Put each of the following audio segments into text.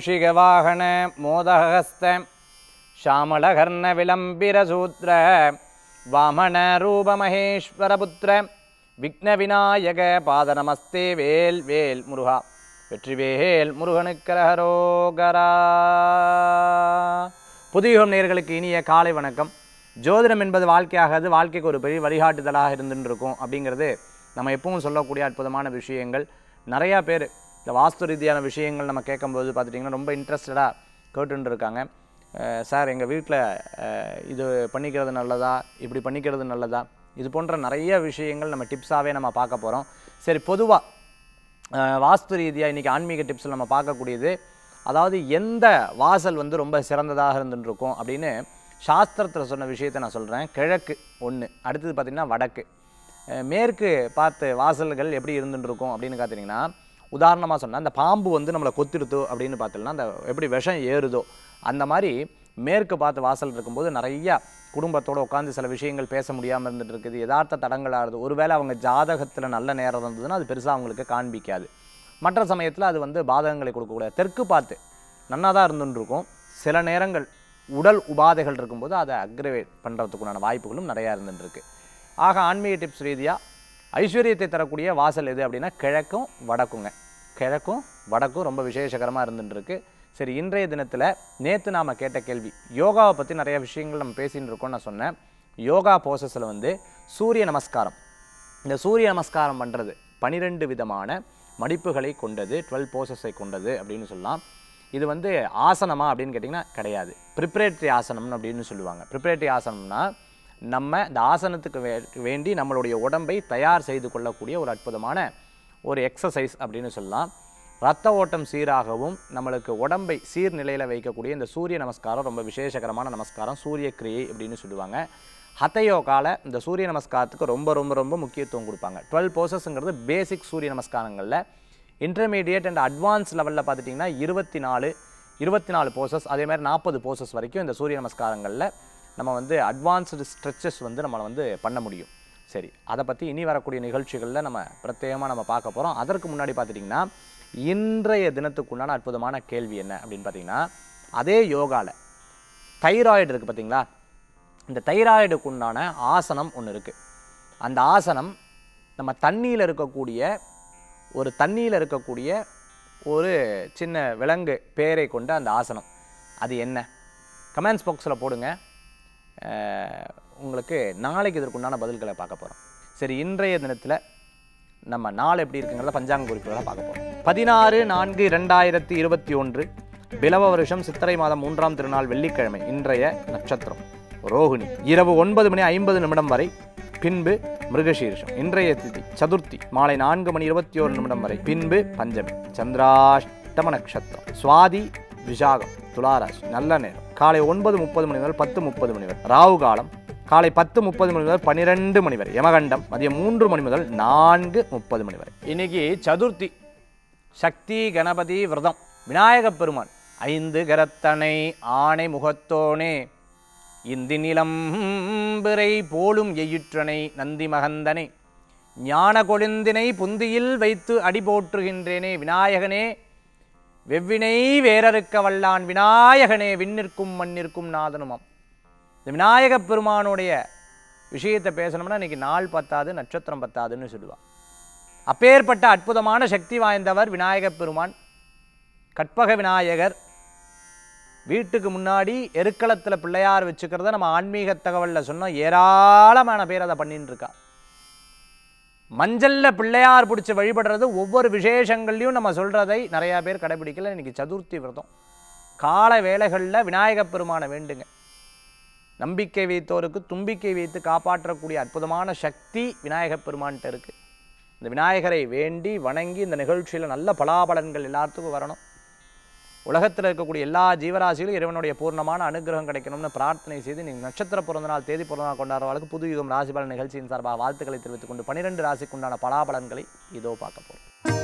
மூஷிகவாகன மோதகஸ்த ஷாமளகர்ண விளம்பிரசூத்ர வாமன ரூபமகேஸ்வரபுத்திர விக்ன விநாயக பாத நமஸ்தே வேல் வேல் முருகா வெற்றிவேல் முருகனுக்கரகரோகரா புதியுகம் நேயர்களுக்கு இனிய காலை வணக்கம் ஜோதிடம் என்பது வாழ்க்கையாகாது வாழ்க்கைக்கு ஒரு பெரிய வழிகாட்டுதலாக இருந்துட்டு இருக்கும் அப்படிங்கிறது நம்ம எப்பவும் சொல்லக்கூடிய அற்புதமான விஷயங்கள் நிறையா பேர் இந்த வாஸ்து ரீதியான விஷயங்கள் நம்ம கேட்கும்போது பார்த்துட்டிங்கன்னா ரொம்ப இன்ட்ரெஸ்டடாக கேட்டுட்டு இருக்காங்க அஹ் சார் எங்கள் வீட்டில் இது பண்ணிக்கிறது நல்லதா இப்படி பண்ணிக்கிறது நல்லதா இது போன்ற நிறைய விஷயங்கள் நம்ம டிப்ஸாகவே நம்ம பார்க்க போகிறோம் சரி பொதுவாக வாஸ்து ரீதியாக இன்றைக்கி ஆன்மீக டிப்ஸில் நம்ம பார்க்கக்கூடியது அதாவது எந்த வாசல் வந்து ரொம்ப சிறந்ததாக இருந்துட்டு இருக்கும் அப்படின்னு சாஸ்திரத்தில் சொன்ன விஷயத்தை நான் சொல்கிறேன் கிழக்கு ஒன்று அடுத்தது பார்த்திங்கன்னா வடக்கு அஹ் மேற்கு பார்த்து வாசல்கள் எப்படி இருந்துட்டு இருக்கும் அப்படின்னு பார்த்தீங்கன்னா உதாரணமாக சொன்னால் அந்த பாம்பு வந்து நம்மளை கொத்திடுதோ அப்படின்னு பார்த்தோம்னா அந்த எப்படி விஷம் ஏறுதோ அந்த மாதிரி மேற்கு பார்த்து வாசல் இருக்கும்போது நிறையா குடும்பத்தோடு உட்காந்து சில விஷயங்கள் பேச முடியாமல் இருந்துட்டு இருக்குது யதார்த்த தடங்களாக இருக்குது ஒருவேளை அவங்க ஜாதகத்தில் நல்ல நேரம் இருந்ததுன்னா அது பெருசாக அவங்களுக்கு காண்பிக்காது மற்ற சமயத்தில் அது வந்து பாதகங்களை கொடுக்கக்கூடாது தெற்கு பார்த்து நன்னா தான் இருந்துட்டு இருக்கும் சில நேரங்கள் உடல் உபாதைகள் இருக்கும்போது அதை அக்ரவேட் பண்ணுறதுக்குண்டான வாய்ப்புகளும் நிறையா இருந்துட்டு இருக்கு ஆக ஆன்மீக டிப்ஸ் ரீதியாக ஐஸ்வர்யத்தை தரக்கூடிய வாசல் எது அப்படின்னா கிழக்கும் வடக்குங்க கிழக்கும் வடக்கும் ரொம்ப விசேஷகரமாக இருந்துட்டு இருக்கு சரி இன்றைய தினத்தில் நேற்று நாம் கேட்ட கேள்வி யோகாவை பற்றி நிறைய விஷயங்கள் நம்ம பேசின்னு இருக்கோம்னு நான் சொன்னேன் யோகா போசஸில் வந்து சூரிய நமஸ்காரம் இந்த சூரிய நமஸ்காரம் பண்ணுறது பனிரெண்டு விதமான மடிப்புகளை கொண்டது டுவெல் போசஸை கொண்டது அப்படின்னு சொல்லலாம் இது வந்து ஆசனமா அப்படின்னு கேட்டிங்கன்னா கிடையாது ப்ரிப்பரேட்டரி ஆசனம் அப்படின்னு சொல்லுவாங்க ப்ரிப்பரேட்டரி ஆசனம்னா நம்ம இந்த ஆசனத்துக்கு வே வேண்டி நம்மளுடைய உடம்பை தயார் செய்து கொள்ளக்கூடிய ஒரு அற்புதமான ஒரு எக்ஸசைஸ் அப்படின்னு சொல்லலாம் ரத்த ஓட்டம் சீராகவும் நம்மளுக்கு உடம்பை சீர்நிலையில் வைக்கக்கூடிய இந்த சூரிய நமஸ்காரம் ரொம்ப விசேஷகரமான நமஸ்காரம் சூரிய கிரியை அப்படின்னு சொல்லுவாங்க ஹத்தயோகால இந்த சூரிய நமஸ்காரத்துக்கு ரொம்ப ரொம்ப ரொம்ப முக்கியத்துவம் கொடுப்பாங்க டுவெல் போசஸ்ங்கிறது பேசிக் சூரிய நமஸ்காரங்களில் இன்டர்மீடியட் அண்ட் அட்வான்ஸ் லெவலில் பார்த்துட்டிங்கன்னா இருபத்தி நாலு இருபத்தி நாலு போசஸ் அதே மாதிரி நாற்பது போசஸ் வரைக்கும் இந்த சூரிய நமஸ்காரங்களில் நம்ம வந்து அட்வான்ஸ்டு ஸ்ட்ரெச்சஸ் வந்து நம்ம வந்து பண்ண முடியும் சரி அதை பற்றி இனி வரக்கூடிய நிகழ்ச்சிகளில் நம்ம பிரத்யேகமாக நம்ம பார்க்க போகிறோம் அதற்கு முன்னாடி பார்த்துட்டிங்கன்னா இன்றைய தினத்துக்குண்டான அற்புதமான கேள்வி என்ன அப்படின்னு பார்த்தீங்கன்னா அதே யோகாவில் தைராய்டு இருக்குது பார்த்தீங்களா இந்த தைராய்டுக்கு உண்டான ஆசனம் ஒன்று இருக்குது அந்த ஆசனம் நம்ம தண்ணியில் இருக்கக்கூடிய ஒரு தண்ணியில் இருக்கக்கூடிய ஒரு சின்ன விலங்கு பேரை கொண்ட அந்த ஆசனம் அது என்ன கமெண்ட்ஸ் பாக்ஸில் போடுங்க அஹ், உங்களுக்கு நாளைக்கு இதற்குண்டான பதில்களை பார்க்க போகிறோம் சரி இன்றைய தினத்தில் நம்ம நாள் எப்படி இருக்குங்கிறத பஞ்சாங்க குறிப்புகளை பார்க்க போகிறோம் பதினாறு நான்கு இரண்டாயிரத்தி இருபத்தி ஒன்று பிலவ வருஷம் சித்திரை மாதம் மூன்றாம் திருநாள் வெள்ளிக்கிழமை இன்றைய நட்சத்திரம் ரோகிணி இரவு ஒன்பது மணி ஐம்பது நிமிடம் வரை பின்பு மிருகசீர்ஷம் இன்றைய திதி சதுர்த்தி மாலை நான்கு மணி இருபத்தி ஓரு நிமிடம் வரை பின்பு பஞ்சமி சந்திராஷ்டம நட்சத்திரம் சுவாதி விசாகம் துளாராசி நல்ல நேரம் காலை ஒன்பது முப்பது மணி முதல் பத்து முப்பது மணி வரை ராகு காலம் காலை பத்து முப்பது மணி முதல் பன்னிரெண்டு மணி வரை யமகண்டம் மதியம் மூன்று மணி முதல் நான்கு முப்பது மணி வரை இன்னைக்கு சதுர்த்தி சக்தி கணபதி விரதம் விநாயகப் பெருமான் ஐந்து கரத்தனை ஆணை முகத்தோனே இந்தி நிலம் பிறை போலும் எயிற்றனை நந்தி மகந்தனை ஞான கொழுந்தினை புந்தியில் வைத்து அடி போற்றுகின்றேனே விநாயகனே வெவ்வினை வேறறுக்க வல்லான் விநாயகனே விண்ணிற்கும் மண்ணிற்கும் நாதனுமாம் இந்த விநாயகப் பெருமானுடைய விஷயத்தை பேசணும்னா இன்னைக்கு நாள் பத்தாது நட்சத்திரம் பத்தாதுன்னு சொல்லுவாள் அப்பேற்பட்ட அற்புதமான சக்தி வாய்ந்தவர் விநாயகப் பெருமான் கற்பக விநாயகர் வீட்டுக்கு முன்னாடி எருக்களத்தில் பிள்ளையார் வச்சுக்கிறத நம்ம ஆன்மீக தகவலில் சொன்னோம் ஏராளமான பேர் அதை பண்ணிட்டு இருக்கா மஞ்சள்ல பிள்ளையார் பிடிச்சி வழிபடுறது ஒவ்வொரு விசேஷங்கள்லையும் நம்ம சொல்றதை நிறைய பேர் கடைபிடிக்கல இன்னைக்கு சதுர்த்தி விரதம் கால வேளைகளில் விநாயகப் பெருமானை வேண்டுங்க நம்பிக்கை வைத்தோருக்கு தும்பிக்கை வைத்து காப்பாற்றக்கூடிய அற்புதமான சக்தி விநாயகப் பெருமான்கிட்ட இருக்கு இந்த விநாயகரை வேண்டி வணங்கி இந்த நிகழ்ச்சியில் நல்ல பலாபலன்கள் எல்லாத்துக்கும் வரணும் உலகத்தில் இருக்கக்கூடிய எல்லா ஜீவராசிகளும் இறைவனுடைய பூர்ணமான அனுகிரகம் கிடைக்கணும்னு பிரார்த்தனை செய்து நீங்கள் நட்சத்திர பிறந்த நாள் தேதி பிறந்த நாள் கொண்டாடுறவர்களுக்கு புது யுகம் ராசி பலன் நிகழ்ச்சியின் சார்பாக வாழ்த்துக்களை தெரிவித்துக் கொண்டு பன்னிரெண்டு ராசிக்குண்டான பலாபலன்களை இதோ பார்க்க போகிறோம்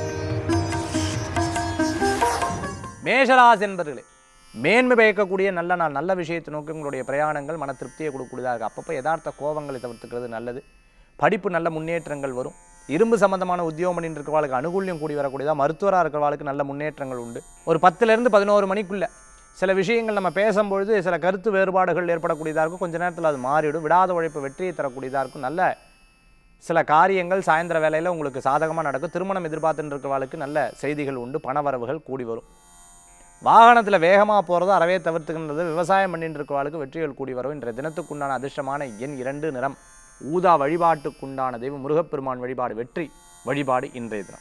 மேஷராசி என்பர்களே மேன்மை பயக்கக்கூடிய நல்ல நாள் நல்ல விஷயத்தை நோக்கி உங்களுடைய பிரயாணங்கள் மன திருப்தியை கொடுக்கக்கூடியதாக இருக்குது அப்பப்போ யதார்த்த கோபங்களை தவிர்த்துக்கிறது நல்லது படிப்பு நல்ல முன்னேற்றங்கள் வரும் இரும்பு சம்பந்தமான உத்தியோகம் பண்ணிட்டு இருக்கிறவாளுக்கு அனுகூல்யம் கூடி வரக்கூடியதாக மருத்துவராக இருக்கிறவாளுக்கு நல்ல முன்னேற்றங்கள் உண்டு ஒரு பத்துலேருந்து பதினோரு மணிக்குள்ள சில விஷயங்கள் நம்ம பேசும்பொழுது சில கருத்து வேறுபாடுகள் ஏற்படக்கூடியதாக இருக்கும் கொஞ்ச நேரத்தில் அது மாறிடும் விடாத உழைப்பு வெற்றியை தரக்கூடியதாக இருக்கும் நல்ல சில காரியங்கள் சாயந்தர வேலையில் உங்களுக்கு சாதகமாக நடக்கும் திருமணம் எதிர்பார்த்துட்டு இருக்கிறவாளுக்கு நல்ல செய்திகள் உண்டு பணவரவுகள் கூடி வரும் வாகனத்தில் வேகமாக போகிறது அறவே தவிர்த்துக்கின்றது விவசாயம் பண்ணிட்டு இருக்கிறவாளுக்கு வெற்றிகள் கூடி வரும் இன்றைய தினத்துக்குண்டான அதிர்ஷ்டமான எண் இரண்டு நிறம் ஊதா வழிபாட்டுக்குண்டான தெய்வம் முருகப்பெருமான் வழிபாடு வெற்றி வழிபாடு இன்றைய தினம்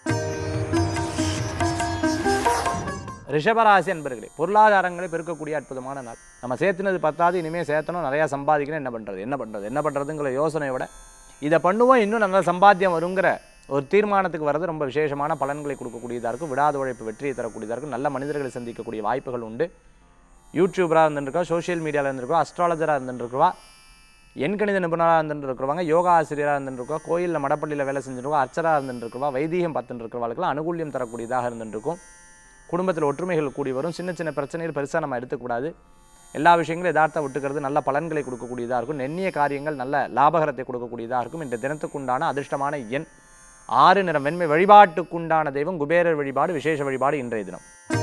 ரிஷபராசி என்பர்களே பொருளாதாரங்களை பெருக்கக்கூடிய அற்புதமான நாள் நம்ம சேர்த்துனது பத்தாது இனிமேல் சேர்த்தணும் நிறையா சம்பாதிக்கணும் என்ன பண்ணுறது என்ன பண்ணுறது என்ன பண்ணுறதுங்கிற யோசனையோட இதை பண்ணுவோம் இன்னும் நல்ல சம்பாத்தியம் வருங்கிற ஒரு தீர்மானத்துக்கு வர்றது ரொம்ப விசேஷமான பலன்களை கொடுக்கக்கூடியதாக இருக்கும் விடாத உழைப்பு வெற்றியை தரக்கூடியதாக இருக்கும் நல்ல மனிதர்களை சந்திக்கக்கூடிய வாய்ப்புகள் உண்டு யூடியூபராக இருந்துருக்கா சோஷியல் மீடியாவில் இருந்திருக்கா அஸ்ட்ராலஜராக இருந்துருக்கா எண்கணித நிபுணராக இருந்துட்டு இருக்கிறவங்க யோகா ஆசிரியராக இருந்துட்டு இருக்கோம் கோயிலில் மடப்பள்ளியில் வேலை செஞ்சுருக்கோம் அர்ச்சராக இருந்துட்டு இருக்கிறவா வைதீகம் பார்த்துட்டு இருக்கிறவர்களுக்கு அனுகூல்யம் தரக்கூடியதாக இருந்துட்டு இருக்கும் குடும்பத்தில் ஒற்றுமைகள் கூடி வரும் சின்ன சின்ன பிரச்சனைகள் பெருசாக நம்ம எடுத்துக்கூடாது எல்லா விஷயங்களும் யதார்த்தம் விட்டுக்கிறது நல்ல பலன்களை கொடுக்கக்கூடியதாக இருக்கும் நெண்ணிய காரியங்கள் நல்ல லாபகரத்தை கொடுக்கக்கூடியதாக இருக்கும் இந்த தினத்துக்குண்டான அதிர்ஷ்டமான எண் ஆறு நிறம் வெண்மை வழிபாட்டுக்குண்டான தெய்வம் குபேரர் வழிபாடு விசேஷ வழிபாடு இன்றைய தினம்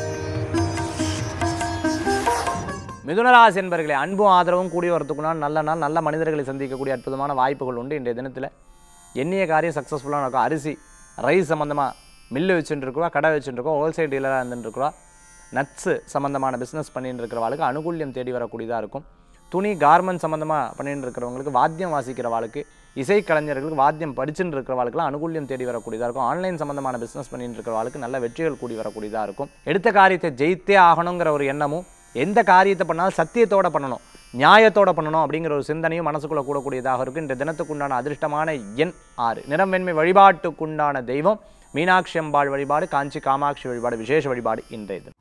மிதுனராசி என்பர்களே அன்பும் ஆதரவும் கூடி வரத்துக்குனால் நல்ல நாள் நல்ல மனிதர்களை சந்திக்கக்கூடிய அற்புதமான வாய்ப்புகள் உண்டு இன்றைய தினத்தில் எண்ணிய காரியம் சக்ஸஸ்ஃபுல்லாக நடக்கும் அரிசி ரைஸ் சம்மந்தமாக மில்லு வச்சுட்டு இருக்கோம் கடை வச்சுட்டு இருக்கோம் ஹோல்சேல் டீலராக இருந்துட்டு இருக்கிறோம் நட்ஸு சம்மந்தமான பிஸ்னஸ் பண்ணிட்டு இருக்கிறவாளுக்கு அனுகூல்யம் தேடி வரக்கூடியதாக இருக்கும் துணி கார்மெண்ட் சம்மந்தமாக பண்ணிட்டு இருக்கிறவங்களுக்கு வாத்தியம் வாசிக்கிறவாளுக்கு இசை கலைஞர்களுக்கு வாத்தியம் படிச்சுட்டு இருக்கிறவாளுக்குலாம் அனுகூல்யம் தேடி வரக்கூடியதாக இருக்கும் ஆன்லைன் சம்மந்தமான பிஸ்னஸ் பண்ணிட்டு இருக்கிறவாளுக்கு நல்ல வெற்றிகள் கூடி வரக்கூடியதாக இருக்கும் எடுத்த காரியத்தை ஜெயித்தே ஆகணுங்கிற ஒரு எண்ணமும் எந்த காரியத்தை பண்ணாலும் சத்தியத்தோட பண்ணணும் நியாயத்தோட பண்ணணும் அப்படிங்கிற ஒரு சிந்தனையும் மனசுக்குள்ள கூடக்கூடியதாக இருக்கும் இந்த தினத்துக்குண்டான அதிர்ஷ்டமான எண் ஆறு நிறம் வெண்மை வழிபாட்டுக்குண்டான தெய்வம் மீனாட்சி அம்பாள் வழிபாடு காஞ்சி காமாட்சி வழிபாடு விசேஷ வழிபாடு இன்றைய தினம்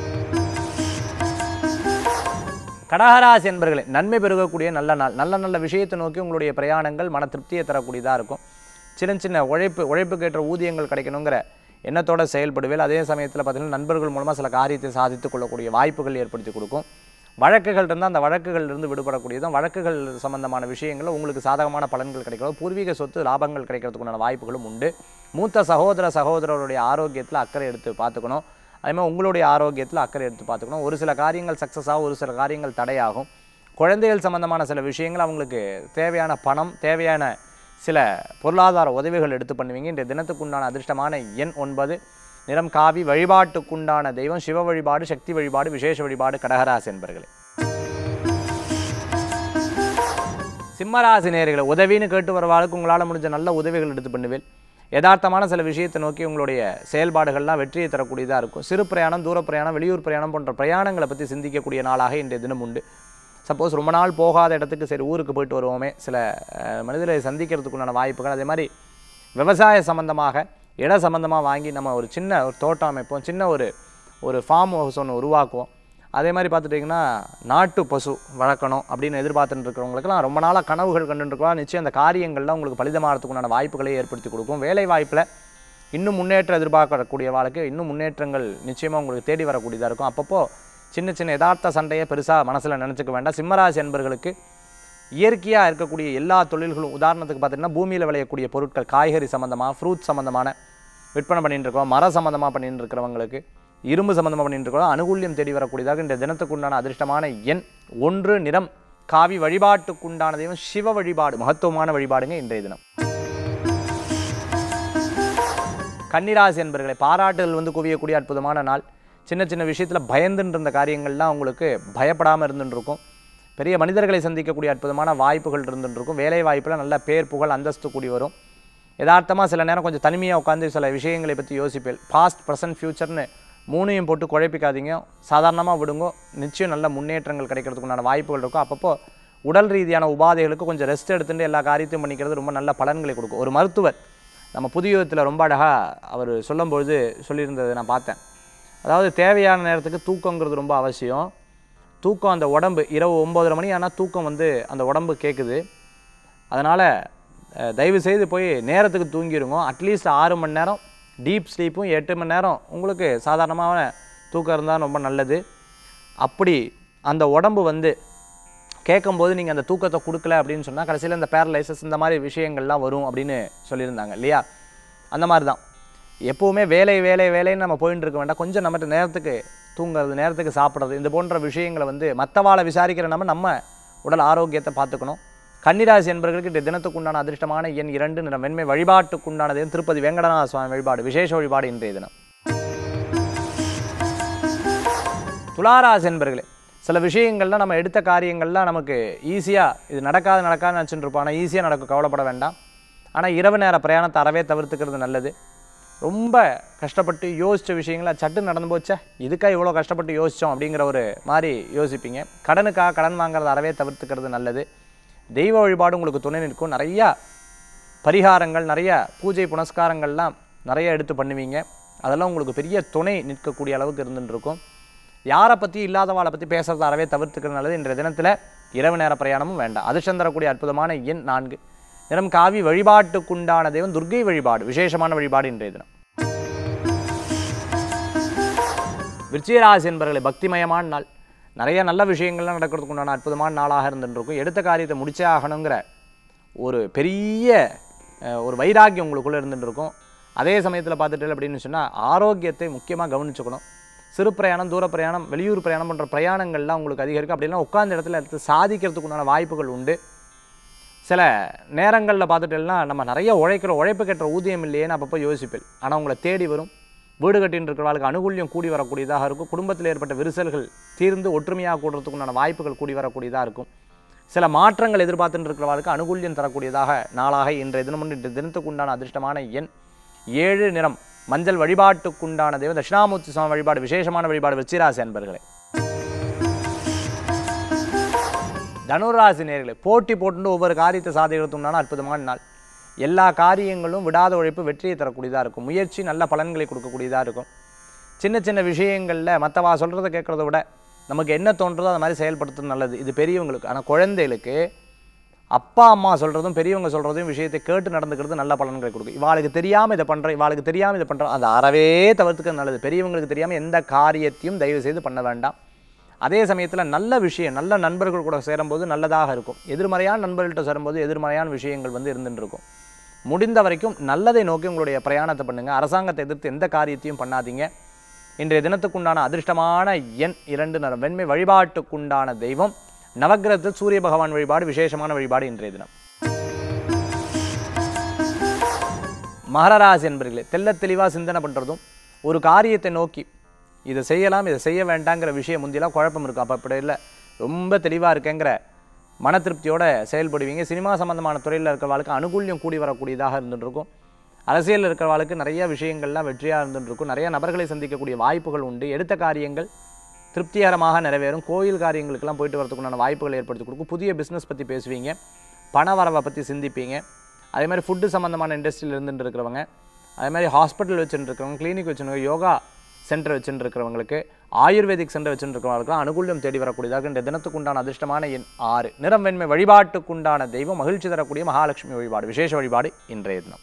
கடகராசி என்பர்களே நன்மை பெருகக்கூடிய நல்ல நாள் நல்ல நல்ல விஷயத்தை நோக்கி உங்களுடைய பிரயாணங்கள் மன திருப்தியை தரக்கூடியதாக இருக்கும் சின்ன சின்ன உழைப்பு உழைப்புக்கேற்ற ஊதியங்கள் கிடைக்கணுங்கிற எண்ணத்தோட செயல்படுவேல் அதே சமயத்தில் பார்த்தீங்கன்னா நண்பர்கள் மூலமாக சில காரியத்தை சாதித்து கொள்ளக்கூடிய வாய்ப்புகள் ஏற்படுத்தி கொடுக்கும் வழக்குகள் இருந்தால் அந்த வழக்குகள் இருந்து விடுபடக்கூடியதும் வழக்குகள் சம்பந்தமான விஷயங்களில் உங்களுக்கு சாதகமான பலன்கள் கிடைக்கிறோம் பூர்வீக சொத்து லாபங்கள் கிடைக்கிறதுக்குண்டான வாய்ப்புகளும் உண்டு மூத்த சகோதர சகோதரருடைய ஆரோக்கியத்தில் அக்கறை எடுத்து பார்த்துக்கணும் அதே மாதிரி உங்களுடைய ஆரோக்கியத்தில் அக்கறை எடுத்து பார்த்துக்கணும் ஒரு சில காரியங்கள் சக்ஸஸ் ஆகும் ஒரு சில காரியங்கள் தடையாகும் குழந்தைகள் சம்பந்தமான சில விஷயங்கள் அவங்களுக்கு தேவையான பணம் தேவையான சில பொருளாதார உதவிகள் எடுத்து பண்ணுவீங்க இந்த தினத்துக்குண்டான அதிர்ஷ்டமான எண் ஒன்பது நிறம் காவி வழிபாட்டுக்குண்டான தெய்வம் சிவ வழிபாடு சக்தி வழிபாடு விசேஷ வழிபாடு கடகராசி என்பர்களே சிம்மராசி நேர்களை உதவின்னு கேட்டு வரவாளுக்கு உங்களால் முடிஞ்ச நல்ல உதவிகள் எடுத்து பண்ணுவேன் யதார்த்தமான சில விஷயத்தை நோக்கி உங்களுடைய செயல்பாடுகள்லாம் வெற்றியை தரக்கூடியதாக இருக்கும் சிறு பிரயாணம் தூர பிரயாணம் வெளியூர் பிரயாணம் போன்ற பிரயாணங்களை பற்றி சிந்திக்கக்கூடிய நாளாக இன்றைய தினம் உண்டு சப்போஸ் ரொம்ப நாள் போகாத இடத்துக்கு சரி ஊருக்கு போயிட்டு வருவோமே சில அஹ், மனிதர்களை சந்திக்கிறதுக்குண்டான வாய்ப்புகள் அதே மாதிரி விவசாய சம்பந்தமாக இட சம்பந்தமாக வாங்கி நம்ம ஒரு சின்ன ஒரு தோட்டம் அமைப்போம் சின்ன ஒரு ஒரு ஃபார்ம் ஹவுஸ் ஒன்று உருவாக்குவோம் அதே மாதிரி பார்த்துட்டிங்கன்னா நாட்டு பசு வளர்க்கணும் அப்படின்னு எதிர்பார்த்துட்டு இருக்கிறவங்களுக்குலாம் ரொம்ப நாளாக கனவுகள் கண்டுருக்கலாம் நிச்சயம் அந்த காரியங்கள்லாம் உங்களுக்கு பலிதமாகறதுக்குண்டான வாய்ப்புகளை ஏற்படுத்தி கொடுக்கும் வேலை வாய்ப்பில் இன்னும் முன்னேற்றம் எதிர்பார்க்கக்கூடிய வாழ்க்கை இன்னும் முன்னேற்றங்கள் நிச்சயமாக உங்களுக்கு தேடி வரக்கூடியதாக இருக்கும் அப்பப்போ சின்ன சின்ன யதார்த்த சண்டையை பெருசாக மனசில் நினச்சிக்க வேண்டாம் சிம்மராசி என்பர்களுக்கு இயற்கையாக இருக்கக்கூடிய எல்லா தொழில்களும் உதாரணத்துக்கு பார்த்தீங்கன்னா பூமியில் விளையக்கூடிய பொருட்கள் காய்கறி சம்மந்தமாக ஃப்ரூட் சம்மந்தமான விற்பனை பண்ணிட்டு இருக்கோம் மர சம்மந்தமாக பண்ணிட்டு இருக்கிறவங்களுக்கு இரும்பு சம்மந்தமாக பண்ணிட்டு இருக்கிறோம் அனுகூல்யம் தேடி வரக்கூடியதாக இந்த தினத்துக்குண்டான அதிர்ஷ்டமான எண் ஒன்று நிறம் காவி வழிபாட்டுக்குண்டான தெய்வம் சிவ வழிபாடு மகத்துவமான வழிபாடுங்க இன்றைய தினம் கன்னிராசி என்பர்களை பாராட்டுதல் வந்து குவியக்கூடிய அற்புதமான நாள் சின்ன சின்ன விஷயத்தில் பயந்துட்டு இருந்த காரியங்கள்லாம் உங்களுக்கு பயப்படாமல் இருந்துட்டு இருக்கும் பெரிய மனிதர்களை சந்திக்கக்கூடிய அற்புதமான வாய்ப்புகள் இருந்துட்டு இருக்கும் வேலை வாய்ப்பில் நல்ல பேர் புகழ் அந்தஸ்து கூடி வரும் யதார்த்தமாக சில நேரம் கொஞ்சம் தனிமையாக உட்காந்து சில விஷயங்களை பற்றி யோசிப்பேன் பாஸ்ட் ப்ரெசன்ட் ஃப்யூச்சர்னு மூணையும் போட்டு குழப்பிக்காதீங்க சாதாரணமாக விடுங்க நிச்சயம் நல்ல முன்னேற்றங்கள் கிடைக்கிறதுக்குண்டான வாய்ப்புகள் இருக்கும் அப்பப்போ உடல் ரீதியான உபாதைகளுக்கு கொஞ்சம் ரெஸ்ட் எடுத்துட்டு எல்லா காரியத்தையும் பண்ணிக்கிறது ரொம்ப நல்ல பலன்களை கொடுக்கும் ஒரு மருத்துவர் நம்ம புதியுகத்தில் ரொம்ப அழகாக அவர் சொல்லும்பொழுது சொல்லியிருந்ததை நான் பார்த்தேன் அதாவது தேவையான நேரத்துக்கு தூக்கங்கிறது ரொம்ப அவசியம் தூக்கம் அந்த உடம்பு இரவு ஒம்போதரை மணி ஆனால் தூக்கம் வந்து அந்த உடம்பு கேட்குது அதனால் தயவு செய்து போய் நேரத்துக்கு தூங்கிடுங்க அட்லீஸ்ட் ஆறு மணி நேரம் டீப் ஸ்லீப்பும் எட்டு மணி நேரம் உங்களுக்கு சாதாரணமான தூக்கம் இருந்தால் ரொம்ப நல்லது அப்படி அந்த உடம்பு வந்து கேட்கும்போது நீங்கள் அந்த தூக்கத்தை கொடுக்கல அப்படின்னு சொன்னால் கடைசியில் இந்த பேரலைசஸ் இந்த மாதிரி விஷயங்கள்லாம் வரும் அப்படின்னு சொல்லியிருந்தாங்க இல்லையா அந்த மாதிரி தான் எப்போவுமே வேலை வேலை வேலைன்னு நம்ம போயிட்டு இருக்க வேண்டாம் கொஞ்சம் நம்ம நேரத்துக்கு தூங்குறது நேரத்துக்கு சாப்பிட்றது இந்த போன்ற விஷயங்களை வந்து மற்றவாளை விசாரிக்கிற நம்ம நம்ம உடல் ஆரோக்கியத்தை பார்த்துக்கணும் கன்னிராசி என்பவர்களுக்கு இந்த தினத்துக்கு உண்டான அதிர்ஷ்டமான எண் இரண்டு நிறம் வெண்மை வழிபாட்டுக்கு உண்டானது திருப்பதி வெங்கடநாத சுவாமி வழிபாடு விசேஷ வழிபாடு இன்றைய தினம் துளாராசி என்பர்களே சில விஷயங்கள்லாம் நம்ம எடுத்த காரியங்கள்லாம் நமக்கு ஈஸியாக இது நடக்காது நடக்காது நினச்சிட்டு இருப்போம் ஆனால் ஈஸியாக நடக்கும் கவலைப்பட வேண்டாம் ஆனால் இரவு நேர பிரயாணத்தை அறவே தவிர்த்துக்கிறது நல்லது ரொம்ப கஷ்டப்பட்டு யோசித்த விஷயங்கள சட்டு நடந்து போச்சே இதுக்காக இவ்வளோ கஷ்டப்பட்டு யோசித்தோம் அப்படிங்கிற ஒரு மாதிரி யோசிப்பீங்க கடனுக்காக கடன் வாங்குறத அறவே தவிர்த்துக்கிறது நல்லது தெய்வ வழிபாடு உங்களுக்கு துணை நிற்கும் நிறையா பரிகாரங்கள் நிறைய பூஜை புனஸ்காரங்கள்லாம் நிறைய எடுத்து பண்ணுவீங்க அதெல்லாம் உங்களுக்கு பெரிய துணை நிற்கக்கூடிய அளவுக்கு இருந்துட்டு இருக்கும் யாரை பற்றி இல்லாதவாளை பற்றி பேசுறத அறவே தவிர்த்துக்கிறது நல்லது இன்றைய தினத்தில் இரவு நேர பிரயாணமும் வேண்டாம் அதிர்ஷ்டம் தரக்கூடிய அற்புதமான எண் நான்கு நிறம் காவி வழிபாட்டுக்குண்டான தெய்வம் துர்க்கை வழிபாடு விசேஷமான வழிபாடு இன்றைய தினம் விருச்சிகராசி என்பவர்களை பக்திமயமான நாள் நிறைய நல்ல விஷயங்கள்லாம் நடக்கிறதுக்கு உண்டான அற்புதமான நாளாக இருந்துட்டு இருக்கும் எடுத்த காரியத்தை முடிச்சே ஆகணுங்கிற ஒரு பெரிய அஹ், ஒரு வைராக்கியம் உங்களுக்குள்ளே இருந்துட்டு இருக்கும் அதே சமயத்தில் பார்த்துட்டு அப்படின்னு சொன்னால் ஆரோக்கியத்தை முக்கியமாக கவனிச்சுக்கணும் சிறு பிரயாணம் தூர பிரயாணம் வெளியூர் பிரயாணம் போன்ற பிரயாணங்கள்லாம் உங்களுக்கு அதிகரிக்கும் அப்படிலாம் உட்கார்ந்த இடத்துல எடுத்து சாதிக்கிறதுக்கு உண்டான வாய்ப்புகள் உண்டு சில நேரங்களில் பார்த்துட்டேன்னா நம்ம நிறைய உழைக்கிற உழைப்பு கட்டுற ஊதியம் இல்லையேன்னு அப்பப்போ யோசிப்பேன் ஆனால் உங்களை தேடி வரும் வீடு கட்டின்னு இருக்கிறவர்களுக்கு அனுகூல்யம் கூடி வரக்கூடியதாக இருக்கும் குடும்பத்தில் ஏற்பட்ட விரிசல்கள் தீர்ந்து ஒற்றுமையாக கூடுறதுக்குண்டான வாய்ப்புகள் கூடி வரக்கூடியதாக இருக்கும் சில மாற்றங்கள் எதிர்பார்த்துட்டு இருக்கிறவர்களுக்கு அனுகூல்யம் தரக்கூடியதாக நாளாக இன்றைய தினம் இன்றைய தினத்துக்கு உண்டான அதிர்ஷ்டமான எண் ஏழு நிறம் மஞ்சள் வழிபாட்டுக்குண்டான தெய்வம் தட்சிணாமூர்த்தி சுவாமி வழிபாடு விசேஷமான வழிபாடு விருச்சிராசி அன்பர்களே தனுராசி நேர்களே போட்டி போட்டு ஒவ்வொரு காரியத்தை சாதிக்கிறதுனால அற்புதமான நாள் எல்லா காரியங்களும் விடாத உழைப்பு வெற்றியை தரக்கூடியதாக இருக்கும் முயற்சி நல்ல பலன்களை கொடுக்கக்கூடியதாக இருக்கும் சின்ன சின்ன விஷயங்களில் மற்றவா சொல்கிறத கேட்குறத விட நமக்கு என்ன தோன்றதோ அது மாதிரி செயல்படுத்துறது நல்லது இது பெரியவங்களுக்கு ஆனால் குழந்தைகளுக்கு அப்பா அம்மா சொல்கிறதும் பெரியவங்க சொல்கிறதையும் விஷயத்தை கேட்டு நடந்துக்கிறது நல்ல பலன்களை கொடுக்கும் இவாளுக்கு தெரியாமல் இதை பண்ணுறேன் இவாளுக்கு தெரியாமல் இதை பண்ணுறோம் அது அறவே தவிர்த்துக்கிறது நல்லது பெரியவங்களுக்கு தெரியாமல் எந்த காரியத்தையும் தயவு செய்து பண்ண வேண்டாம் அதே சமயத்தில் நல்ல விஷயம் நல்ல நண்பர்கள் கூட சேரும்போது நல்லதாக இருக்கும் எதிர்மறையான நண்பர்கள்ட்ட சேரும்போது எதிர்மறையான விஷயங்கள் வந்து இருந்துட்டு இருக்கும் முடிந்த வரைக்கும் நல்லதை நோக்கி உங்களுடைய பிரயாணத்தை பண்ணுங்கள் அரசாங்கத்தை எதிர்த்து எந்த காரியத்தையும் பண்ணாதீங்க இன்றைய தினத்துக்குண்டான அதிர்ஷ்டமான எண் இரண்டு நிறம் வெண்மை வழிபாட்டுக்குண்டான தெய்வம் நவக்கிரகத்தில் சூரிய பகவான் வழிபாடு விசேஷமான வழிபாடு இன்றைய தினம் மகரராசி என்பர்களே தெள்ளத் தெளிவாக சிந்தனை பண்ணுறதும் ஒரு காரியத்தை நோக்கி இதை செய்யலாம் இதை செய்ய வேண்டாங்கிற விஷயம் முந்தியெல்லாம் குழப்பம் இருக்கும் அப்போ அப்படி இல்லை ரொம்ப தெளிவாக இருக்கேங்கிற மன திருப்தியோட செயல்படுவீங்க சினிமா சம்பந்தமான துறையில் இருக்கிறவாளுக்கு அனுகூல்யம் கூடி வரக்கூடியதாக இருந்துட்டு இருக்கும் அரசியலில் இருக்கிறவாளுக்கு நிறைய விஷயங்கள்லாம் வெற்றியாக இருந்துட்டு இருக்கும் நிறைய நபர்களை சந்திக்கக்கூடிய வாய்ப்புகள் உண்டு எடுத்த காரியங்கள் திருப்திகரமாக நிறைவேறும் கோயில் காரியங்களுக்கெல்லாம் போயிட்டு வரதுக்குண்டான வாய்ப்புகள் ஏற்படுத்தி கொடுக்கும் புதிய பிஸ்னஸ் பற்றி பேசுவீங்க பண வரவை பற்றி சிந்திப்பீங்க அதே மாதிரி ஃபுட்டு சம்மந்தமான இண்டஸ்ட்ரியில் இருந்துட்டு இருக்கிறவங்க அதே மாதிரி ஹாஸ்பிட்டல் வச்சுட்டு இருக்கிறவங்க கிளினிக் வச்சுருக்கவங்க யோகா சென்டர் வச்சுட்டு இருக்கிறவங்களுக்கு ஆயுர்வேதிக் சென்டர் வச்சுட்டு இருக்கிறவங்களுக்கு அனுகூல்யம் தேடி வரக்கூடியதாக இந்த தினத்துக்கு உண்டான அதிர்ஷ்டமான எண் ஆறு நிறம் வெண்மை வழிபாட்டுக்குண்டான தெய்வம் மகிழ்ச்சி தரக்கூடிய மகாலட்சுமி வழிபாடு விசேஷ வழிபாடு இன்றைய தினம்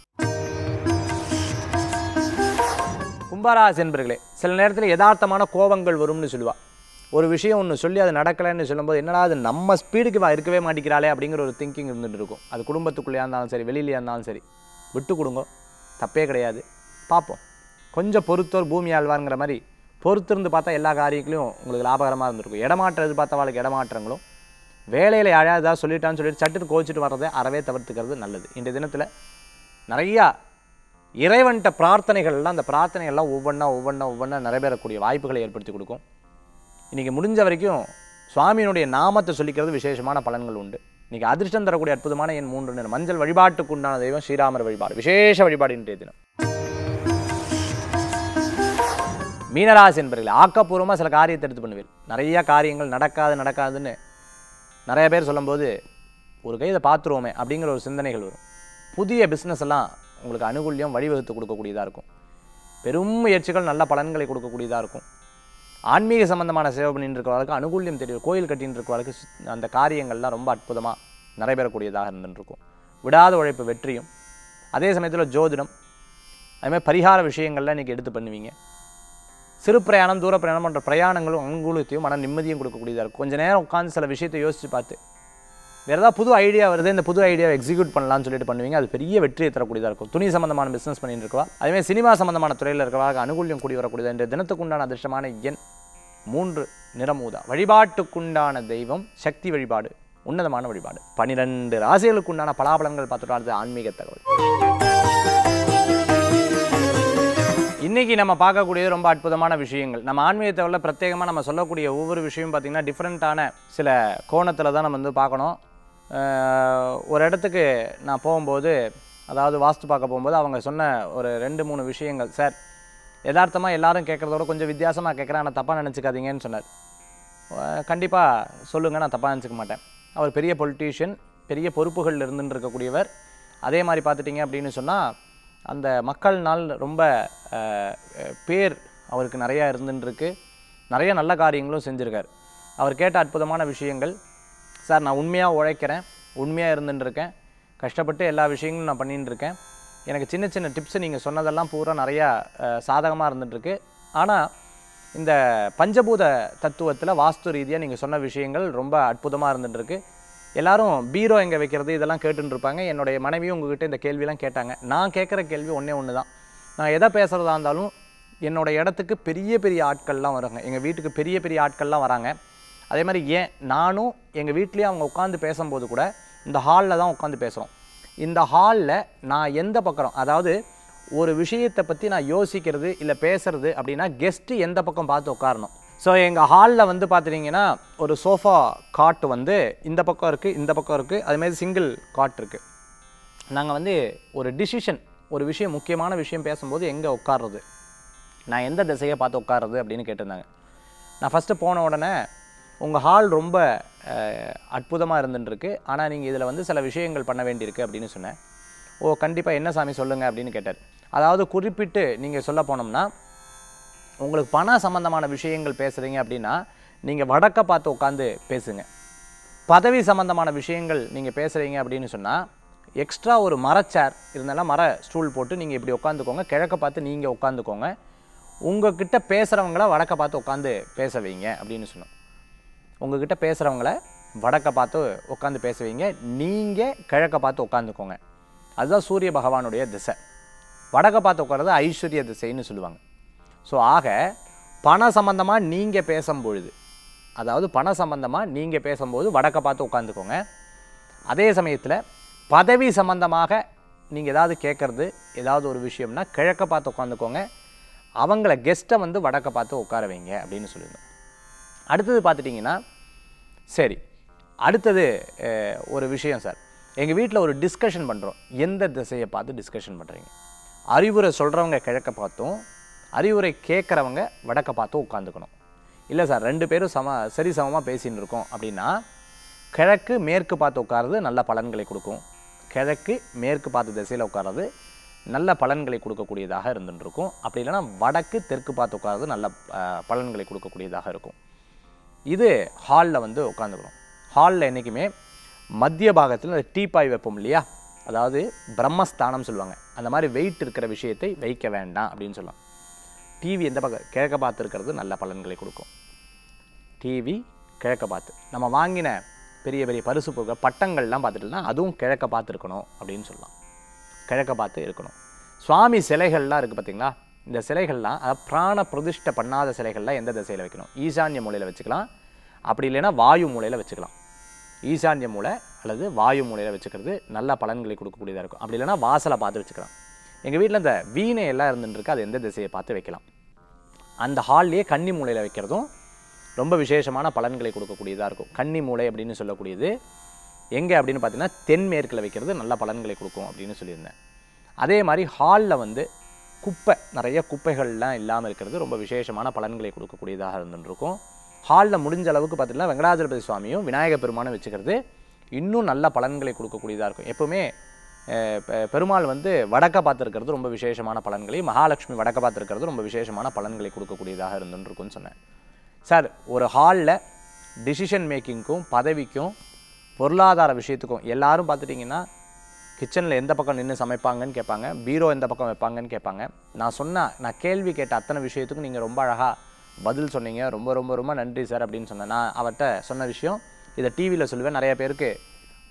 கும்பராசி என்பர்களே சில நேரத்தில் யதார்த்தமான கோபங்கள் வரும்னு சொல்லுவா ஒரு விஷயம் ஒன்று சொல்லி அது நடக்கலைன்னு சொல்லும்போது என்னடா அது நம்ம ஸ்பீடுக்கு வா இருக்கவே மாட்டேங்கிறாளே அப்படிங்கிற ஒரு திங்கிங் இருந்துட்டு இருக்கும் அது குடும்பத்துக்குள்ளேயா இருந்தாலும் சரி வெளியிலையா இருந்தாலும் சரி விட்டு கொடுங்க தப்பே கிடையாது பார்ப்போம் கொஞ்சம் பொறுத்தோர் பூமி ஆழ்வாருங்கிற மாதிரி பொறுத்திருந்து பார்த்தா எல்லா காரியங்களையும் உங்களுக்கு லாபகரமாக இருந்திருக்கும் இடமாற்றம் எதிர்பார்த்தவாளுக்கு இடமாற்றங்களும் வேலையில் யாரையாவது ஏதாவது சொல்லிட்டான்னு சொல்லிட்டு சட்டுன்னு கோச்சிட்டு வர்றதை அறவே தவிர்த்துக்கிறது நல்லது இன்றைய தினத்தில் நிறையா இறைவன்கிட்ட பிரார்த்தனைகள்லாம் அந்த பிரார்த்தனைகள்லாம் ஒவ்வொன்றா ஒவ்வொன்றா ஒவ்வொன்றா நிறைவேறக்கூடிய வாய்ப்புகளை ஏற்படுத்தி கொடுக்கும் இன்றைக்கி முடிஞ்ச வரைக்கும் சுவாமியினுடைய நாமத்தை சொல்லிக்கிறது விசேஷமான பலன்கள் உண்டு இன்றைக்கி அதிர்ஷ்டம் தரக்கூடிய அற்புதமான என் மூன்று நிறம் மஞ்சள் வழிபாட்டுக்கு உண்டான தெய்வம் ஸ்ரீராமர் வழிபாடு விசேஷ வழிபாடு இன்றைய தினம் மீனராசி என்பவர்கள் ஆக்கப்பூர்வமாக சில காரியத்தை எடுத்து பண்ணுவீர் நிறைய காரியங்கள் நடக்காது நடக்காதுன்னு நிறைய பேர் சொல்லும்போது ஒரு கை இதை பார்த்துருவோமே அப்படிங்கிற ஒரு சிந்தனைகள் வரும் புதிய பிஸ்னஸ் எல்லாம் உங்களுக்கு அனுகூல்யம் வழிவகுத்து கொடுக்கக்கூடியதாக இருக்கும் பெரும் முயற்சிகள் நல்ல பலன்களை கொடுக்கக்கூடியதாக இருக்கும் ஆன்மீக சம்பந்தமான சேவை பண்ணிட்டு இருக்கிறவர்களுக்கு அனுகூல்யம் தெரியும் கோயில் கட்டின்னு இருக்கிறவர்களுக்கு சு- அந்த காரியங்கள்லாம் ரொம்ப அற்புதமாக நடைபெறக்கூடியதாக இருந்துருக்கும் விடாத உழைப்பு வெற்றியும் அதே சமயத்தில் ஜோதிடம் அதுமாதிரி பரிகார விஷயங்கள்லாம் இன்றைக்கி எடுத்து பண்ணுவீங்க சிறு பிரயாணம் தூர பிரயாணம் போன்ற பிரயாணங்களும் அனுகூலத்தையும் மன நிம்மதியும் கொடுக்கக்கூடியதாக இருக்கும் கொஞ்ச நேரம் உட்காந்து சில விஷயத்தை யோசித்து பார்த்து வேறு ஏதாவது புது ஐடியா வருது இந்த புது ஐடியாவை எக்ஸிக்யூட் பண்ணலாம்னு சொல்லிட்டு பண்ணுவீங்க அது பெரிய வெற்றியை தரக்கூடியதாக இருக்கும் துணி சம்பந்தமான பிஸ்னஸ் பண்ணிட்டு இருக்கவா அதேமாதிரி சினிமா சம்பந்தமான துறையில் இருக்கிறவா அனுகூல்யம் கூடி வரக்கூடியது இந்த தினத்துக்குண்டான அதிர்ஷ்டமான எண் மூன்று நிறமூதா வழிபாட்டுக்குண்டான தெய்வம் சக்தி வழிபாடு உன்னதமான வழிபாடு பனிரெண்டு ராசிகளுக்குண்டான பலாபலன்கள் பார்த்துட்டு ஆன்மீக தகவல் இன்னைக்கு நம்ம பார்க்கக்கூடியது ரொம்ப அற்புதமான விஷயங்கள் நம்ம ஆன்மீக தகவலில் பிரத்யேகமாக நம்ம சொல்லக்கூடிய ஒவ்வொரு விஷயம் பார்த்திங்கன்னா டிஃப்ரெண்ட்டான சில கோணத்தில் தான் நம்ம வந்து பார்க்கணும் அஹ் ஒரு இடத்துக்கு நான் போகும்போது அதாவது வாஸ்து பார்க்க போகும்போது அவங்க சொன்ன ஒரு ரெண்டு மூணு விஷயங்கள் சார் யதார்த்தமாக எல்லாரும் கேட்குறதோட கொஞ்சம் வித்தியாசமாக கேட்குறேன் ஆனால் தப்பாக நினச்சிக்காதீங்கன்னு சொன்னார் கண்டிப்பாக சொல்லுங்கள் நான் தப்பாக நினச்சிக்க மாட்டேன் அவர் பெரிய பொலிட்டீஷியன் பெரிய பொறுப்புகளில் இருந்துட்டு இருக்கக்கூடியவர் அதே மாதிரி பார்த்துட்டிங்க அப்படின்னு சொன்னால் அந்த மக்கள் நாள் ரொம்ப அஹ், அஹ், பேர் அவருக்கு நிறையா இருந்துட்டு இருக்கு நிறைய நல்ல காரியங்களும் செஞ்சுருக்கார் அவர் கேட்ட அற்புதமான விஷயங்கள் சார் நான் உண்மையாக உழைக்கிறேன் உண்மையாக இருந்துட்டு இருக்கேன் கஷ்டப்பட்டு எல்லா விஷயங்களும் நான் பண்ணிட்டு இருக்கேன் எனக்கு சின்ன சின்ன டிப்ஸ் நீங்கள் சொன்னதெல்லாம் பூரா நிறையா சாதகமாக இருந்துகிட்ருக்கு ஆனால் இந்த பஞ்சபூத தத்துவத்தில் வாஸ்து ரீதியாக நீங்கள் சொன்ன விஷயங்கள் ரொம்ப அற்புதமாக இருந்துட்டுருக்கு எல்லாரும் பீரோ எங்கே வைக்கிறது இதெல்லாம் கேட்டுட்டு இருப்பாங்க என்னுடைய மனைவியும் உங்ககிட்ட இந்த கேள்வியெல்லாம் கேட்டாங்க நான் கேட்குற கேள்வி ஒன்றே ஒன்று தான் நான் எதை பேசுகிறதா இருந்தாலும் என்னோட இடத்துக்கு பெரிய பெரிய ஆட்கள்லாம் வராங்க எங்கள் வீட்டுக்கு பெரிய பெரிய ஆட்கள்லாம் வராங்க அதே மாதிரி ஏன் நானும் எங்கள் வீட்லேயும் அவங்க உட்காந்து பேசும்போது கூட இந்த ஹாலில் தான் உட்காந்து பேசுகிறோம் இந்த ஹாலில் நான் எந்த பக்கம் அதாவது ஒரு விஷயத்தை பற்றி நான் யோசிக்கிறது இல்லை பேசுறது அப்படின்னா கெஸ்ட்டு எந்த பக்கம் பார்த்து உட்காரணும் ஸோ எங்கள் ஹாலில் வந்து பார்த்துட்டிங்கன்னா ஒரு சோஃபா காட் வந்து இந்த பக்கம் இருக்குது இந்த பக்கம் இருக்குது அதுமாதிரி சிங்கிள் காட் இருக்குது நாங்கள் வந்து ஒரு டிசிஷன் ஒரு விஷயம் முக்கியமான விஷயம் பேசும்போது எங்கே உட்கார்றது நான் எந்த திசையை பார்த்து உட்கார்றது அப்படின்னு கேட்டிருந்தாங்க நான் ஃபஸ்ட்டு போன உடனே உங்கள் ஹால் ரொம்ப அற்புதமாக இருந்துட்டுருக்கு ஆனால் நீங்கள் இதில் வந்து சில விஷயங்கள் பண்ண வேண்டியிருக்கு அப்படின்னு சொன்னேன் ஓ கண்டிப்பாக என்ன சாமி சொல்லுங்கள் அப்படின்னு கேட்டார் அதாவது குறிப்பிட்டு நீங்கள் சொல்ல போனோம்னா உங்களுக்கு பண சம்பந்தமான விஷயங்கள் பேசுகிறீங்க அப்படின்னா நீங்கள் வடக்க பார்த்து உட்காந்து பேசுங்க பதவி சம்பந்தமான விஷயங்கள் நீங்கள் பேசுகிறீங்க அப்படின்னு சொன்னால் எக்ஸ்ட்ரா ஒரு மரச்சேர் இருந்தாலும் மர ஸ்டூல் போட்டு நீங்கள் இப்படி உட்காந்துக்கோங்க கிழக்க பார்த்து நீங்கள் உட்காந்துக்கோங்க உங்ககிட்ட பேசுகிறவங்கள வடக்க பார்த்து உட்காந்து பேச வைங்க அப்படின்னு சொன்னோம் உங்ககிட்ட பேசுகிறவங்கள வடக்க பார்த்து உட்காந்து பேச வைங்க நீங்கள் கிழக்க பார்த்து உட்காந்துக்கோங்க அதுதான் சூரிய பகவானுடைய திசை வடக்க பார்த்து உட்கார்றது ஐஸ்வர்ய திசைன்னு சொல்லுவாங்க ஸோ ஆக பண சம்பந்தமாக நீங்கள் பேசும்பொழுது அதாவது பண சம்பந்தமாக நீங்கள் பேசும்போது வடக்க பார்த்து உட்காந்துக்கோங்க அதே சமயத்தில் பதவி சம்பந்தமாக நீங்கள் ஏதாவது கேட்குறது ஏதாவது ஒரு விஷயம்னா கிழக்க பார்த்து உட்காந்துக்கோங்க அவங்கள கெஸ்ட்டை வந்து வடக்க பார்த்து உட்கார வைங்க அப்படின்னு சொல்லியிருந்தோம் அடுத்தது பார்த்துட்டிங்கன்னா சரி அடுத்தது அஹ், ஒரு விஷயம் சார் எங்கள் வீட்டில் ஒரு டிஸ்கஷன் பண்ணுறோம் எந்த திசையை பார்த்து டிஸ்கஷன் பண்ணுறீங்க அறிவுரை சொல்கிறவங்க கிழக்க பார்த்தும் அறிவுரை கேட்குறவங்க வடக்க பார்த்தும் உட்காந்துக்கணும் இல்லை சார் ரெண்டு பேரும் சம சரி சமமாக பேசின்னு இருக்கோம் அப்படின்னா கிழக்கு மேற்கு பார்த்து உட்கார்றது நல்ல பலன்களை கொடுக்கும் கிழக்கு மேற்கு பார்த்து திசையில் உட்கார்றது நல்ல பலன்களை கொடுக்கக்கூடியதாக இருந்துட்டு இருக்கும் அப்படி இல்லைன்னா வடக்கு தெற்கு பார்த்து உட்கார்றது நல்ல அஹ், பலன்களை கொடுக்கக்கூடியதாக இருக்கும் இது ஹாலில் வந்து உட்காந்துக்கணும் ஹாலில் என்றைக்குமே மத்திய பாகத்தில் இந்த டீப்பாய் வைப்போம் இல்லையா அதாவது பிரம்மஸ்தானம் சொல்லுவாங்க அந்த மாதிரி வெயிட் இருக்கிற விஷயத்தை வைக்க வேண்டாம் அப்படின்னு சொல்லலாம் டிவி எந்த பக்கம் கிழக்க பார்த்து இருக்கிறது நல்ல பலன்களை கொடுக்கும் டிவி கிழக்க பார்த்து நம்ம வாங்கின பெரிய பெரிய பரிசு பொருட்கள் பட்டங்கள்லாம் பார்த்துட்டுனா அதுவும் கிழக்க பார்த்து இருக்கணும் அப்படின்னு சொல்லலாம் கிழக்க பார்த்து இருக்கணும் சுவாமி சிலைகள்லாம் இருக்குது பார்த்தீங்களா இந்த சிலைகள்லாம் அதாவது பிராண பிரதிஷ்டை பண்ணாத சிலைகள்லாம் எந்த திசையில் வைக்கணும் ஈசான்ய மூலையில் வச்சுக்கலாம் அப்படி இல்லைன்னா வாயு மூலையில் வச்சுக்கலாம் ஈசான்ய மூலை அல்லது வாயு மூலையில் வச்சுக்கிறது நல்ல பலன்களை கொடுக்கக்கூடியதாக இருக்கும் அப்படி இல்லைன்னா வாசலை பார்த்து வச்சுக்கலாம் எங்கள் வீட்டில் இந்த வீணை எல்லாம் இருந்துருக்கு அது எந்த திசையை பார்த்து வைக்கலாம் அந்த ஹால்லேயே கன்னி மூலையில் வைக்கிறதும் ரொம்ப விசேஷமான பலன்களை கொடுக்கக்கூடியதாக இருக்கும் கன்னி மூலை அப்படின்னு சொல்லக்கூடியது எங்கே அப்படின்னு பார்த்தீங்கன்னா தென்மேற்கில் வைக்கிறது நல்ல பலன்களை கொடுக்கும் அப்படின்னு சொல்லியிருந்தேன் அதே மாதிரி ஹாலில் வந்து குப்பை நிறைய குப்பைகள்லாம் இல்லாமல் இருக்கிறது ரொம்ப விசேஷமான பலன்களை கொடுக்கக்கூடியதாக இருந்துருக்கும் ஹாலில் முடிஞ்ச அளவுக்கு பார்த்தீங்கன்னா வெங்கடாஜலபதி சுவாமியும் விநாயகர் பெருமானும் வச்சுக்கிறது இன்னும் நல்ல பலன்களை கொடுக்கக்கூடியதாக இருக்கும் எப்பவுமே அஹ், பெ- பெருமாள் வந்து வடக்க பார்த்துருக்கிறது ரொம்ப விசேஷமான பலன்களை மகாலட்சுமி வடக்க பார்த்துருக்கிறது ரொம்ப விசேஷமான பலன்களை கொடுக்கக்கூடியதாக இருந்துருக்குன்னு சொன்னேன் சார் ஒரு ஹாலில் டிசிஷன் மேக்கிங்க்கும் பதவிக்கும் பொருளாதார விஷயத்துக்கும் எல்லாரும் பார்த்துட்டிங்கன்னா கிச்சனில் எந்த பக்கம் நின்று சமைப்பாங்கன்னு கேட்பாங்க பீரோ எந்த பக்கம் வைப்பாங்கன்னு கேட்பாங்க நான் சொன்ன நான் கேள்வி கேட்ட அத்தனை விஷயத்துக்கும் நீங்கள் ரொம்ப அழகாக பதில் சொன்னீங்க ரொம்ப ரொம்ப ரொம்ப நன்றி சார் அப்படின்னு சொன்னேன் நான் அவர்கிட்ட சொன்ன விஷயம் இதை டிவியில் சொல்லுவேன் நிறைய பேருக்கு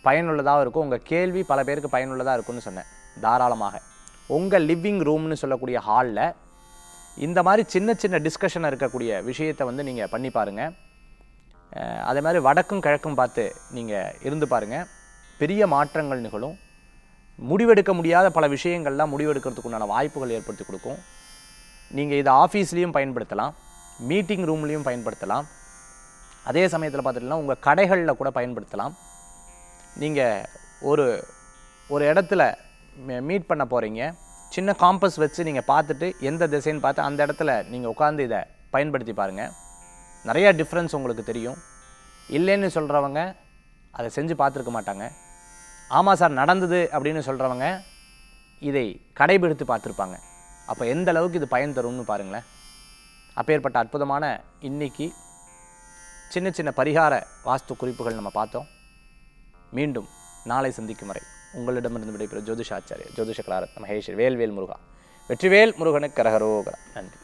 பயனுள்ளதாக இருக்கும் உங்கள் கேள்வி பல பேருக்கு பயனுள்ளதாக இருக்கும்னு சொன்னேன் தாராளமாக உங்கள் லிவிங் ரூம்னு சொல்லக்கூடிய ஹாலில் இந்த மாதிரி சின்ன சின்ன டிஸ்கஷன் இருக்கக்கூடிய விஷயத்தை வந்து நீங்கள் பண்ணி பாருங்கள் அஹ் அதே மாதிரி வடக்கும் கிழக்கும் பார்த்து நீங்கள் இருந்து பாருங்கள் பெரிய மாற்றங்கள் நிகழும் முடிவெடுக்க முடியாத பல விஷயங்கள்லாம் முடிவெடுக்கிறதுக்கு உண்டான வாய்ப்புகள் ஏற்படுத்தி கொடுக்கும் நீங்கள் இதை ஆஃபீஸ்லேயும் பயன்படுத்தலாம் மீட்டிங் ரூம்லேயும் பயன்படுத்தலாம் அதே சமயத்தில் பார்த்துட்டிங்கன்னா உங்கள் கடைகளில் கூட பயன்படுத்தலாம் நீங்கள் ஒரு ஒரு இடத்துல மீட் பண்ண போகிறீங்க சின்ன காம்பஸ் வச்சு நீங்கள் பார்த்துட்டு எந்த திசைன்னு பார்த்து அந்த இடத்துல நீங்கள் உட்காந்து இதை பயன்படுத்தி பாருங்கள் நிறையா டிஃப்ரென்ஸ் உங்களுக்கு தெரியும் இல்லைன்னு சொல்கிறவங்க அதை செஞ்சு பார்த்துருக்க மாட்டாங்க ஆமாம் சார் நடந்தது அப்படின்னு சொல்கிறவங்க இதை கடைபிடித்து பார்த்துருப்பாங்க அப்போ எந்த அளவுக்கு இது பயன் தரும்னு பாருங்களேன் அப்பேற்பட்ட அற்புதமான இன்னைக்கு சின்ன சின்ன பரிகார வாஸ்து குறிப்புகள் நம்ம பார்த்தோம் மீண்டும் நாளை சந்திக்கும் வரை உங்களிடமிருந்து விடைபெறும் ஜோதிஷாச்சாரியர் ஜோதிஷ கலாரத் மகேஷ் வேல்வேல் முருகா வெற்றிவேல் முருகனுக்கு கரகரோகரா நன்றி